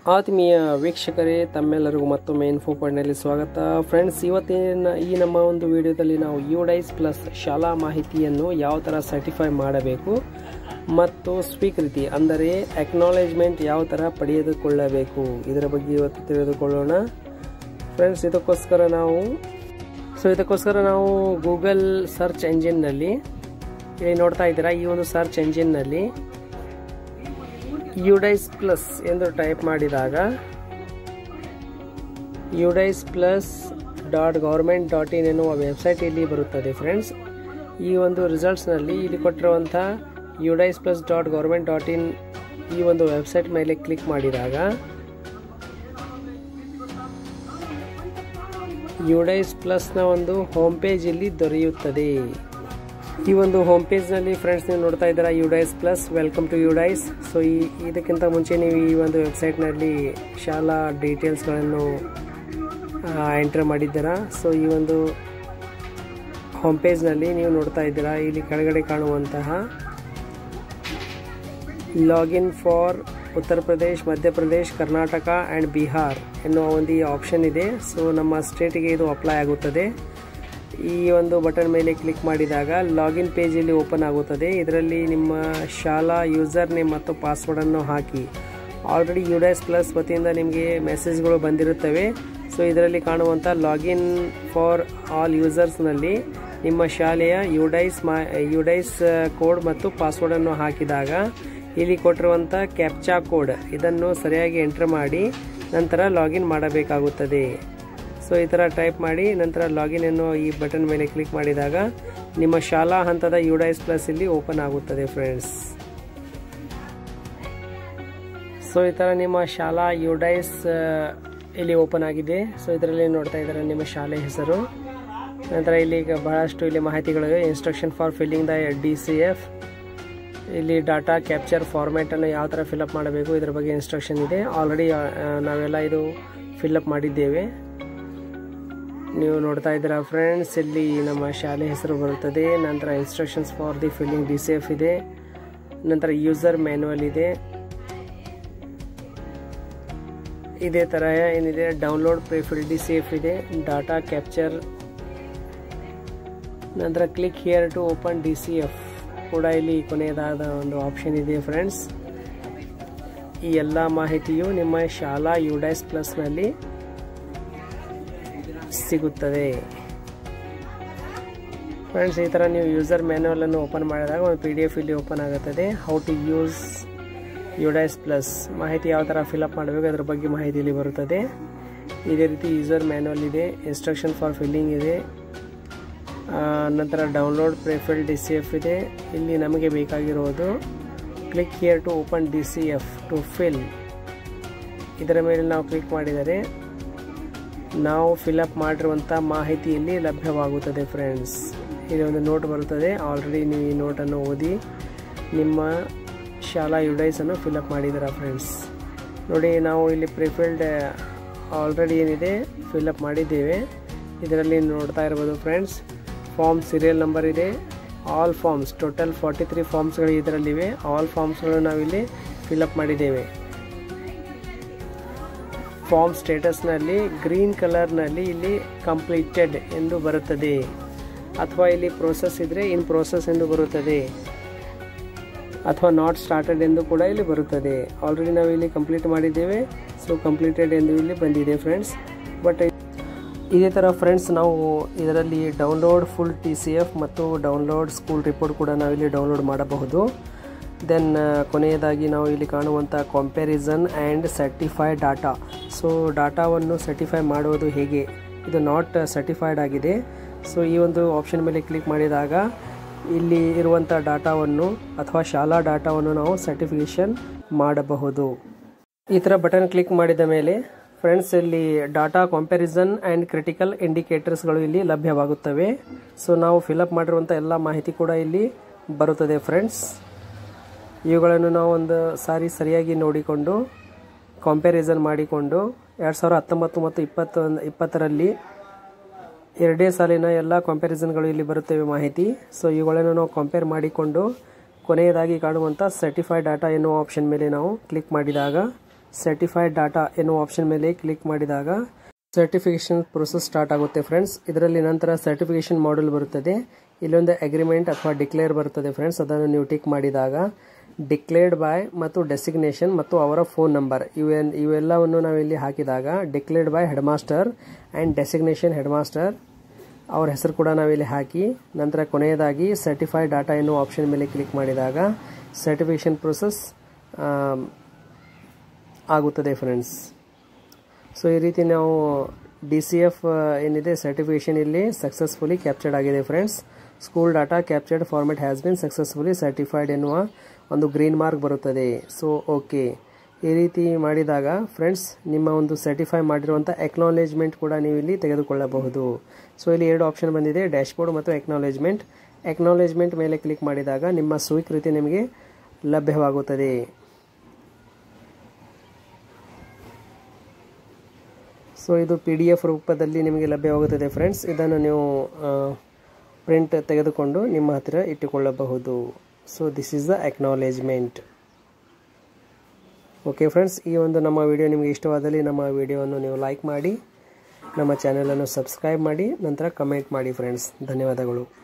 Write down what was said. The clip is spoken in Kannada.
ಆತ್ಮೀಯ ವೀಕ್ಷಕರೇ ತಮ್ಮೆಲ್ಲರಿಗೂ ಮತ್ತೊಮ್ಮೆ ಇನ್ಫೋ ಪಾಯಿಂಟ್ನಲ್ಲಿ ಸ್ವಾಗತ ಫ್ರೆಂಡ್ಸ್ ಇವತ್ತಿನ ಈ ನಮ್ಮ ಒಂದು ವಿಡಿಯೋದಲ್ಲಿ ನಾವು ಯುಡೈಸ್ ಪ್ಲಸ್ ಶಾಲಾ ಮಾಹಿತಿಯನ್ನು ಯಾವ ಥರ ಸರ್ಟಿಫೈ ಮಾಡಬೇಕು ಮತ್ತು ಸ್ವೀಕೃತಿ ಅಂದರೆ ಅಕ್ನಾಲೇಜ್ಮೆಂಟ್ ಯಾವ ಥರ ಪಡೆದುಕೊಳ್ಳಬೇಕು ಇದರ ಬಗ್ಗೆ ಇವತ್ತು ತಿಳಿದುಕೊಳ್ಳೋಣ ಫ್ರೆಂಡ್ಸ್ ಇದಕ್ಕೋಸ್ಕರ ನಾವು ಸೊ ಇದಕ್ಕೋಸ್ಕರ ನಾವು ಗೂಗಲ್ ಸರ್ಚ್ ಎಂಜಿನ್ನಲ್ಲಿ ಇಲ್ಲಿ ನೋಡ್ತಾ ಇದ್ದೀರಾ ಈ ಒಂದು ಸರ್ಚ್ ಎಂಜಿನ್ನಲ್ಲಿ ಯುಡೈಸ್ ಪ್ಲಸ್ ಎಂದು ಟೈಪ್ ಮಾಡಿದಾಗ UDISE plus dot government dot in ಎನ್ನುವ ವೆಬ್ಸೈಟ್ ಇಲ್ಲಿ ಬರುತ್ತದೆ ಫ್ರೆಂಡ್ಸ್ ಈ ಒಂದು ರಿಸಲ್ಟ್ಸ್ನಲ್ಲಿ ಇಲ್ಲಿ ಕೊಟ್ಟಿರುವಂಥ UDISE plus dot government dot in ಈ ಒಂದು ವೆಬ್ಸೈಟ್ ಮೇಲೆ ಕ್ಲಿಕ್ ಮಾಡಿದಾಗ ಯುಡೈಸ್ ಪ್ಲಸ್ನ ಒಂದು ಹೋಮ್ ಪೇಜ್ ಇಲ್ಲಿ ದೊರೆಯುತ್ತದೆ ಈ ಒಂದು ಹೋಮ್ ಪೇಜ್ನಲ್ಲಿ ಫ್ರೆಂಡ್ಸ್ ನೀವು ನೋಡ್ತಾ ಇದ್ದೀರಾ UDISE plus welcome to UDISE so ಈ ಇದಕ್ಕಿಂತ ಮುಂಚೆ ನೀವು ಈ ಒಂದು ವೆಬ್ಸೈಟ್ನಲ್ಲಿ ಶಾಲಾ ಡೀಟೇಲ್ಸ್ಗಳನ್ನು ಎಂಟರ್ ಮಾಡಿದ್ದೀರಾ ಸೊ ಈ ಒಂದು ಹೋಮ್ ಪೇಜ್ನಲ್ಲಿ ನೀವು ನೋಡ್ತಾ ಇದ್ದೀರಾ ಇಲ್ಲಿ ಕೆಳಗಡೆ ಕಾಣುವಂತಹ login for Uttar Pradesh Madhya Pradesh Karnataka and Bihar ಎನ್ನುವ ಒಂದು ಆಪ್ಷನ್ ಇದೆ ಸೊ ನಮ್ಮ ಸ್ಟೇಟಿಗೆ ಇದು ಅಪ್ಲೈ ಆಗುತ್ತದೆ ಈ ಒಂದು ಬಟನ್ ಮೇಲೆ ಕ್ಲಿಕ್ ಮಾಡಿದಾಗ ಲಾಗಿನ್ ಪೇಜ್ ಇಲ್ಲಿ ಓಪನ್ ಆಗುತ್ತದೆ ಇದರಲ್ಲಿ ನಿಮ್ಮ ಶಾಲಾ ಯೂಸರ್ ನೇಮ್ ಮತ್ತು ಪಾಸ್ವರ್ಡನ್ನು ಹಾಕಿ ಆಲ್ರೆಡಿ ಯುಡೈಸ್ ಪ್ಲಸ್ ವತಿಯಿಂದ ನಿಮಗೆ ಮೆಸೇಜ್ಗಳು ಬಂದಿರುತ್ತವೆ ಸೊ ಇದರಲ್ಲಿ ಕಾಣುವಂಥ ಲಾಗಿನ್ ಫಾರ್ ಆಲ್ ಯೂಸರ್ಸ್ನಲ್ಲಿ ನಿಮ್ಮ ಶಾಲೆಯ ಯುಡೈಸ್ ಮಾ ಯುಡೈಸ್ ಕೋಡ್ ಮತ್ತು ಪಾಸ್ವರ್ಡನ್ನು ಹಾಕಿದಾಗ ಇಲ್ಲಿ ಕೊಟ್ಟಿರುವಂಥ ಕ್ಯಾಪ್ಚಾ ಕೋಡ್ ಇದನ್ನು ಸರಿಯಾಗಿ ಎಂಟರ್ ಮಾಡಿ ನಂತರ ಲಾಗಿನ್ ಮಾಡಬೇಕಾಗುತ್ತದೆ ಸೊ ಈ ಥರ ಟೈಪ್ ಮಾಡಿ ನಂತರ ಲಾಗಿನ್ ಎನ್ನುವ ಈ ಬಟನ್ ಮೇಲೆ ಕ್ಲಿಕ್ ಮಾಡಿದಾಗ ನಿಮ್ಮ ಶಾಲಾ ಹಂತದ ಯುಡೈಸ್ ಪ್ಲಸ್ ಇಲ್ಲಿ ಓಪನ್ ಆಗುತ್ತದೆ ಫ್ರೆಂಡ್ಸ್ ಸೊ ಈ ಥರ ನಿಮ್ಮ ಶಾಲಾ ಯುಡೈಸ್ ಇಲ್ಲಿ ಓಪನ್ ಆಗಿದೆ ಸೊ ಇದರಲ್ಲಿ ನೋಡ್ತಾ ಇದ್ದಾರೆ ನಿಮ್ಮ ಶಾಲೆ ಹೆಸರು ನಂತರ ಇಲ್ಲಿ ಈಗ ಬಹಳಷ್ಟು ಇಲ್ಲಿ ಮಾಹಿತಿಗಳಿವೆ instruction for filling the D C F ಇಲ್ಲಿ ಡಾಟಾ ಕ್ಯಾಪ್ಚರ್ ಫಾರ್ಮ್ಯಾಟನ್ನು ಯಾವ ಥರ ಫಿಲಪ್ ಮಾಡಬೇಕು ಇದರ ಬಗ್ಗೆ ಇನ್ಸ್ಟ್ರಕ್ಷನ್ ಇದೆ ಆಲ್ರೆಡಿ ನಾವೆಲ್ಲ ಇದು ಫಿಲ್ಲಪ್ ಮಾಡಿದ್ದೇವೆ ನೀವು ನೋಡ್ತಾ ಇದ್ದೀರಾ ಫ್ರೆಂಡ್ಸ್ ಇಲ್ಲಿ ನಮ್ಮ ಶಾಲೆ ಹೆಸರು ಬರುತ್ತದೆ ನಂತರ instructions for the filling D C F ಇದೆ ನಂತರ ಯೂಸರ್ ಮ್ಯಾನ್ಯುವಲ್ ಇದೆ ಇದೇ ಥರ ಏನಿದೆ download prefill D C F ಇದೆ ಡಾಟಾ ಕ್ಯಾಪ್ಚರ್ ನಂತರ click here to open D C F ಕೂಡ ಇಲ್ಲಿ ಕೊನೆಯದಾದ ಒಂದು ಆಪ್ಷನ್ ಇದೆ ಫ್ರೆಂಡ್ಸ್ ಈ ಎಲ್ಲ ಮಾಹಿತಿಯು ನಿಮ್ಮ ಶಾಲಾ ಯುಡೈಸ್ ಪ್ಲಸ್ನಲ್ಲಿ ಸಿಗುತ್ತದೆ ಫ್ರೆಂಡ್ಸ್ ಈ ಥರ ನೀವು ಯೂಸರ್ ಮ್ಯಾನ್ಯುವಲನ್ನು ಓಪನ್ ಮಾಡಿದಾಗ ಒಂದು ಪಿ ಡಿ ಎಫ್ ಇಲ್ಲಿ ಓಪನ್ ಆಗುತ್ತದೆ how to use UDISE plus ಮಾಹಿತಿ ಯಾವ ಥರ ಫಿಲಪ್ ಮಾಡಬೇಕು ಅದರ ಬಗ್ಗೆ ಮಾಹಿತಿ ಇಲ್ಲಿ ಬರುತ್ತದೆ ಇದೇ ರೀತಿ ಯೂಸರ್ ಮ್ಯಾನ್ಯುವಲ್ ಇದೆ ಇನ್ಸ್ಟ್ರಕ್ಷನ್ ಫಾರ್ ಫಿಲ್ಲಿಂಗ್ ಇದೆ ನಂತರ download prefill D C F ಇದೆ ಇಲ್ಲಿ ನಮಗೆ ಬೇಕಾಗಿರೋದು click here to open D C F to fill ಇದರ ಮೇಲೆ ನಾವು ಕ್ಲಿಕ್ ಮಾಡಿದರೆ ನಾವು ಫಿಲಪ್ ಮಾಡಿರುವಂಥ ಮಾಹಿತಿಯಲ್ಲಿ ಲಭ್ಯವಾಗುತ್ತದೆ ಫ್ರೆಂಡ್ಸ್ ಇಲ್ಲಿ ಒಂದು ನೋಟ್ ಬರುತ್ತದೆ ಆಲ್ರೆಡಿ ನೀವು ಈ ನೋಟನ್ನು ಓದಿ ನಿಮ್ಮ ಶಾಲಾ ಯುಡೈಸನ್ನು ಫಿಲಪ್ ಮಾಡಿದ್ದೀರಾ ಫ್ರೆಂಡ್ಸ್ ನೋಡಿ ನಾವು ಇಲ್ಲಿ ಪ್ರಿಫಿಲ್ಡ್ ಆಲ್ರೆಡಿ ಏನಿದೆ ಫಿಲಪ್ ಮಾಡಿದ್ದೇವೆ ಇದರಲ್ಲಿ ನೋಡ್ತಾ ಇರ್ಬೋದು ಫ್ರೆಂಡ್ಸ್ ಫಾರ್ಮ್ ಸೀರಿಯಲ್ ನಂಬರ್ ಇದೆ all forms total forty three ಫಾರ್ಮ್ಸ್ಗಳು ಇದರಲ್ಲಿವೆ ಆಲ್ ಫಾರ್ಮ್ಸ್ಗಳು ನಾವಿಲ್ಲಿ ಫಿಲಪ್ ಮಾಡಿದ್ದೇವೆ ಫಾರ್ಮ್ ಸ್ಟೇಟಸ್ನಲ್ಲಿ ಗ್ರೀನ್ ಕಲರ್ನಲ್ಲಿ ಇಲ್ಲಿ ಕಂಪ್ಲೀಟೆಡ್ ಎಂದು ಬರುತ್ತದೆ ಅಥವಾ ಇಲ್ಲಿ ಪ್ರೋಸೆಸ್ ಇದ್ದರೆ ಇನ್ ಪ್ರೋಸೆಸ್ ಎಂದು ಬರುತ್ತದೆ ಅಥವಾ ನಾಟ್ ಸ್ಟಾರ್ಟೆಡ್ ಎಂದು ಕೂಡ ಇಲ್ಲಿ ಬರುತ್ತದೆ ಆಲ್ರೆಡಿ ನಾವು ಇಲ್ಲಿ ಕಂಪ್ಲೀಟ್ ಮಾಡಿದ್ದೇವೆ ಸೊ ಕಂಪ್ಲೀಟೆಡ್ ಎಂದು ಇಲ್ಲಿ ಬಂದಿದೆ ಫ್ರೆಂಡ್ಸ್ ಬಟ್ ಇದೇ ಥರ ಫ್ರೆಂಡ್ಸ್ ನಾವು ಇದರಲ್ಲಿ download full T C F ಮತ್ತು ಡೌನ್ಲೋಡ್ ಸ್ಕೂಲ್ ರಿಪೋರ್ಟ್ ಕೂಡ ನಾವಿಲ್ಲಿ ಡೌನ್ಲೋಡ್ ಮಾಡಬಹುದು ದೆನ್ ಕೊನೆಯದಾಗಿ ನಾವು ಇಲ್ಲಿ ಕಾಣುವಂಥ comparison and certify data so ಡಾಟಾವನ್ನು ಸರ್ಟಿಫೈ ಮಾಡುವುದು ಹೇಗೆ ಇದು ನಾಟ್ ಸರ್ಟಿಫೈಡ್ ಆಗಿದೆ ಸೊ ಈ ಒಂದು ಆಪ್ಷನ್ ಮೇಲೆ ಕ್ಲಿಕ್ ಮಾಡಿದಾಗ ಇಲ್ಲಿ ಇರುವಂಥ ಡಾಟಾವನ್ನು ಅಥವಾ ಶಾಲಾ ಡಾಟಾವನ್ನು ನಾವು ಸರ್ಟಿಫಿಕೇಷನ್ ಮಾಡಬಹುದು ಈ ಥರ ಬಟನ್ ಕ್ಲಿಕ್ ಮಾಡಿದ ಮೇಲೆ ಫ್ರೆಂಡ್ಸ್ ಇಲ್ಲಿ ಡಾಟಾ ಕಂಪ್ಯಾರಿಸನ್ ಆ್ಯಂಡ್ ಕ್ರಿಟಿಕಲ್ ಇಂಡಿಕೇಟರ್ಸ್ಗಳು ಇಲ್ಲಿ ಲಭ್ಯವಾಗುತ್ತವೆ ಸೊ ನಾವು ಫಿಲಪ್ ಮಾಡಿರುವಂಥ ಎಲ್ಲ ಮಾಹಿತಿ ಕೂಡ ಇಲ್ಲಿ ಬರುತ್ತದೆ ಫ್ರೆಂಡ್ಸ್ ಇವುಗಳನ್ನು ನಾವು ಒಂದು ಸಾರಿ ಸರಿಯಾಗಿ ನೋಡಿಕೊಂಡು ಕಂಪ್ಯಾರಿಸನ್ ಮಾಡಿಕೊಂಡು ಎರಡು ಸಾವಿರ ಹತ್ತೊಂಬತ್ತು ಮತ್ತು ಇಪ್ಪತ್ತೊಂದು ಇಪ್ಪತ್ತರಲ್ಲಿ ಎರಡೇ ಸಾಲಿನ ಎಲ್ಲ ಕಂಪ್ಯಾರಿಸನ್ಗಳು ಇಲ್ಲಿ ಬರುತ್ತವೆ ಮಾಹಿತಿ ಸೊ ಇವುಗಳನ್ನು ನಾವು ಕಂಪೇರ್ ಮಾಡಿಕೊಂಡು ಕೊನೆಯದಾಗಿ ಕಾಣುವಂಥ ಸರ್ಟಿಫೈಡ್ ಡಾಟಾ ಎನ್ನುವ ಆಪ್ಷನ್ ಮೇಲೆ ನಾವು ಕ್ಲಿಕ್ ಮಾಡಿದಾಗ ಸರ್ಟಿಫೈಡ್ ಡಾಟಾ ಎನ್ನುವ ಆಪ್ಷನ್ ಮೇಲೆ ಕ್ಲಿಕ್ ಮಾಡಿದಾಗ ಸರ್ಟಿಫಿಕೇಶನ್ ಪ್ರೊಸೆಸ್ ಸ್ಟಾರ್ಟ್ ಆಗುತ್ತೆ ಫ್ರೆಂಡ್ಸ್ ಇದರಲ್ಲಿ ನಂತರ ಸರ್ಟಿಫಿಕೇಶನ್ ಮಾಡಲ್ ಬರುತ್ತದೆ ಇಲ್ಲೊಂದು ಅಗ್ರಿಮೆಂಟ್ ಅಥವಾ ಡಿಕ್ಲೇರ್ ಬರುತ್ತದೆ ಫ್ರೆಂಡ್ಸ್ ಅದನ್ನು ನೀವು ಟಿಕ್ ಮಾಡಿದಾಗ ಡಿಕ್ಲೇರ್ಡ್ ಬೈ ಮತ್ತು ಡೆಸಿಗ್ನೇಷನ್ ಮತ್ತು ಅವರ ಫೋನ್ ನಂಬರ್ ಇವೆನ್ ಇವೆಲ್ಲವನ್ನು ನಾವಿಲ್ಲಿ ಹಾಕಿದಾಗ declared by head master and designation head master ಅವ್ರ ಹೆಸರು ಕೂಡ ನಾವಿಲ್ಲಿ ಹಾಕಿ ನಂತರ ಕೊನೆಯದಾಗಿ ಸರ್ಟಿಫೈಡ್ ಡಾಟಾ ಎನ್ನುವ ಆಪ್ಷನ್ ಮೇಲೆ ಕ್ಲಿಕ್ ಮಾಡಿದಾಗ ಸರ್ಟಿಫಿಕೇಷನ್ ಪ್ರೊಸೆಸ್ ಆಗುತ್ತದೆ ಫ್ರೆಂಡ್ಸ್ ಸೊ ಈ ರೀತಿ ನಾವು ಡಿ ಸಿ ಎಫ್ ಏನಿದೆ ಸರ್ಟಿಫಿಕೇಷನ್ ಇಲ್ಲಿ ಸಕ್ಸಸ್ಫುಲಿ ಕ್ಯಾಪ್ಚರ್ಡ್ ಆಗಿದೆ friends school data captured format has been successfully certified ಎನ್ನುವ ಒಂದು ಗ್ರೀನ್ ಮಾರ್ಕ್ ಬರುತ್ತದೆ ಸೊ ಓಕೆ ಈ ರೀತಿ ಮಾಡಿದಾಗ ಫ್ರೆಂಡ್ಸ್ ನಿಮ್ಮ ಒಂದು ಸರ್ಟಿಫೈ ಮಾಡಿರುವಂಥ ಎಕ್ನಾಲೇಜ್ಮೆಂಟ್ ಕೂಡ ನೀವು ಇಲ್ಲಿ ತೆಗೆದುಕೊಳ್ಳಬಹುದು ಸೊ ಇಲ್ಲಿ ಎರಡು ಆಪ್ಷನ್ ಬಂದಿದೆ ಡ್ಯಾಶ್ಬೋರ್ಡ್ ಮತ್ತು ಎಕ್ನಾಲೇಜ್ಮೆಂಟ್ ಎಕ್ನಾಲೇಜ್ಮೆಂಟ್ ಮೇಲೆ ಕ್ಲಿಕ್ ಮಾಡಿದಾಗ ನಿಮ್ಮ ಸ್ವೀಕೃತಿ ನಿಮಗೆ ಲಭ್ಯವಾಗುತ್ತದೆ ಸೊ ಇದು ಪಿ ಡಿ ಎಫ್ ರೂಪದಲ್ಲಿ ನಿಮಗೆ ಲಭ್ಯವಾಗುತ್ತದೆ ಫ್ರೆಂಡ್ಸ್ ಇದನ್ನು ನೀವು ಪ್ರಿಂಟ್ ತೆಗೆದುಕೊಂಡು ನಿಮ್ಮ ಹತ್ತಿರ ಇಟ್ಟುಕೊಳ್ಳಬಹುದು so this is the acknowledgement okay friends ಈ ಒಂದು ನಮ್ಮ ವಿಡಿಯೋ ನಿಮಗೆ ಇಷ್ಟವಾದಲ್ಲಿ ನಮ್ಮ ವಿಡಿಯೋವನ್ನು ನೀವು ಲೈಕ್ ಮಾಡಿ ನಮ್ಮ ಚಾನಲನ್ನು ಸಬ್ಸ್ಕ್ರೈಬ್ ಮಾಡಿ ನಂತರ ಕಮೆಂಟ್ ಮಾಡಿ ಫ್ರೆಂಡ್ಸ್ ಧನ್ಯವಾದಗಳು